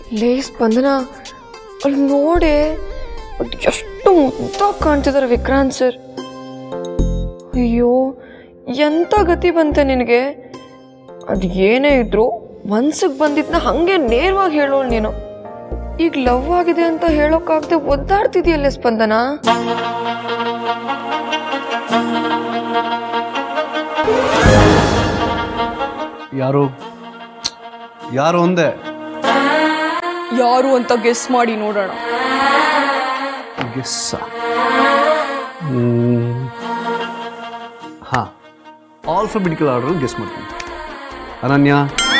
ಲೇ ಸ್ಪಂದನ ಅಲ್ಲಿ ನೋಡಿ ಅದು ಎಷ್ಟು ಮುದ್ದಾಗಿ ಕಾಣ್ತಿದ್ದಾರೆ ವಿಕ್ರಾಂತ್ ಸರ್ ಅಯ್ಯೋ ಎಂಥ ಗತಿ ಬಂತೆ ನಿನಗೆ ಅದು ಏನೇ ಇದ್ರು ಮನ್ಸಿಗೆ ಬಂದಿದ್ನ ಹಾಗೆ ನೇರವಾಗಿ ಹೇಳೋಳು ನೀನು ಈಗ ಲವ್ ಆಗಿದೆ ಅಂತ ಹೇಳೋಕ್ಕಾಗದೆ ಒದ್ದಾಡ್ತಿದೆಯಲ್ಲೇ ಸ್ಪಂದನ ಯಾರು ಯಾರು ಒಂದೇ ಯಾರು ಅಂತ ಗೆಸ್ ಮಾಡಿ ನೋಡೋಣ ಗೆಸ್ಸ ಹಾಂ ಆಲ್ಫಾಬೆಟಿಕಲ್ ಆರ್ಡರ್ ಗೆಸ್ ಮಾಡ್ತೀನಿ ಅನನ್ಯ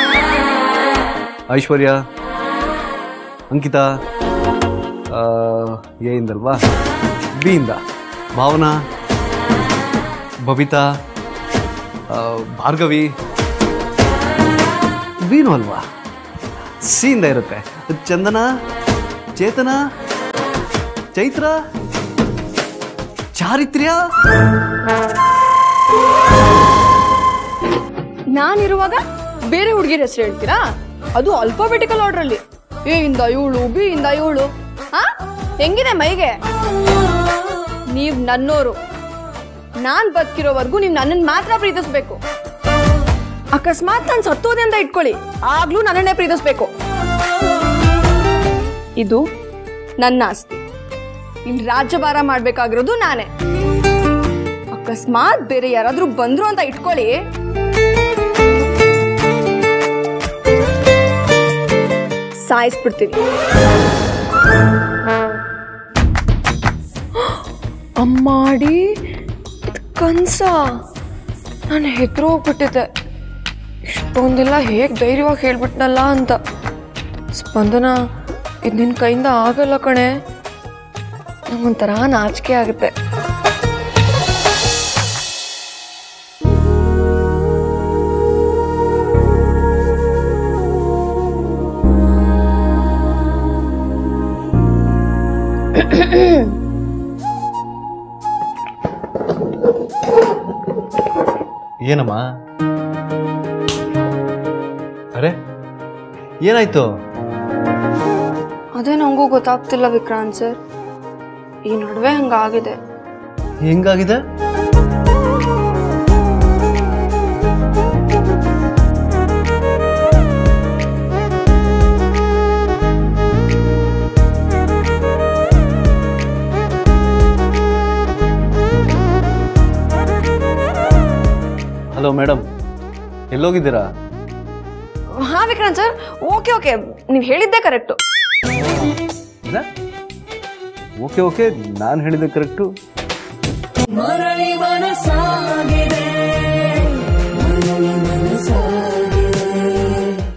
ಐಶ್ವರ್ಯ ಅಂಕಿತಾ ಆ, ಎ ಇಂದಲ್ವಾ ಬಿ ಇಂದ ಭಾವನಾ ಬಬಿತಾ ಆ, ಭಾರ್ಗವಿ ಬೀನು ಅಲ್ವಾ ಸಿ ಇಂದ ಇರುತ್ತೆ ಚಂದನ ಚೇತನ ಚೈತ್ರ ಚಾರಿತ್ರ್ಯ ನಾನಿರುವಾಗ ಬೇರೆ ಹುಡುಗಿರ ಹೆಸರು ಹೇಳ್ತೀರಾ ಅದು ಅಲ್ಫಾಬೆಟಿಕಲ್ ಆರ್ಡರ್ ಅಲ್ಲಿ ಎ ಇಂದ ಇವಳು ಬಿ ಇಂದ ಇವಳು ಹಾ ಹೆಂಗಿದೆ ಮೈಗೆ ನೀವ್ ನನ್ನೋರು ನಾನ್ ಬದುಕಿರೋವರೆಗೂ ನೀವ್ ನನ್ನನ್ ಮಾತ್ರ ಪ್ರೀತಿಸ್ಬೇಕು ಅಕಸ್ಮಾತ್ ನಾನು ಸತ್ತೋದೆ ಅಂತ ಇಟ್ಕೊಳ್ಳಿ ಆಗ್ಲೂ ನನ್ನನ್ನೇ ಪ್ರೀತಿಸ್ಬೇಕು ಇದು ನನ್ನ ಆಸ್ತಿ ಇಲ್ಲಿ ರಾಜ್ಯಭಾರ ಮಾಡ್ಬೇಕಾಗಿರೋದು ನಾನೇ ಅಕಸ್ಮಾತ್ ಬೇರೆ ಯಾರಾದ್ರೂ ಬಂದ್ರು ಅಂತ ಇಟ್ಕೊಳ್ಳಿ ಸಾಯಿಸ್ಬಿಡ್ತೀನಿ ಅಮ್ಮಾಡಿ ಇದು ಕನ್ಸ ನಾನು ಹೆದ್ರೋಗ್ಬಿಟ್ಟಿದ್ದೆ ಇಷ್ಟೊಂದೆಲ್ಲ ಹೇಗೆ ಧೈರ್ಯವಾಗಿ ಹೇಳ್ಬಿಟ್ನಲ್ಲ ಅಂತ ಸ್ಪಂದನ ಇದು ನಿನ್ನ ಕೈಯಿಂದ ಆಗಲ್ಲ ಕಣೆ ನಂಗೊಂಥರ ನಾಚಿಕೆ ಆಗುತ್ತೆ ಏನಮ್ಮ ಅರೆ ಏನಾಯ್ತು ಅದೇ ನನಗೂ ಗೊತ್ತಾಗ್ತಿಲ್ಲ ವಿಕ್ರಾಂತ್ ಸರ್ ಈ ನಡುವೆ ಹಂಗಾಗಿದೆ ಹೆಂಗಾಗಿದೆ ಹಲೋ ಮೇಡಮ್ ಎಲ್ಲೋಗಿದ್ದೀರಾ ಹಾ ವಿಕ್ರಾಂತ್ ಸರ್ ಓಕೆ ಓಕೆ ನೀವು ಹೇಳಿದ್ದೆ ಕರೆಕ್ಟು ಓಕೆ ಓಕೆ ನಾನು ಹೇಳಿದೆ ಕರೆಕ್ಟು ಮರಳಿ ಮನಸ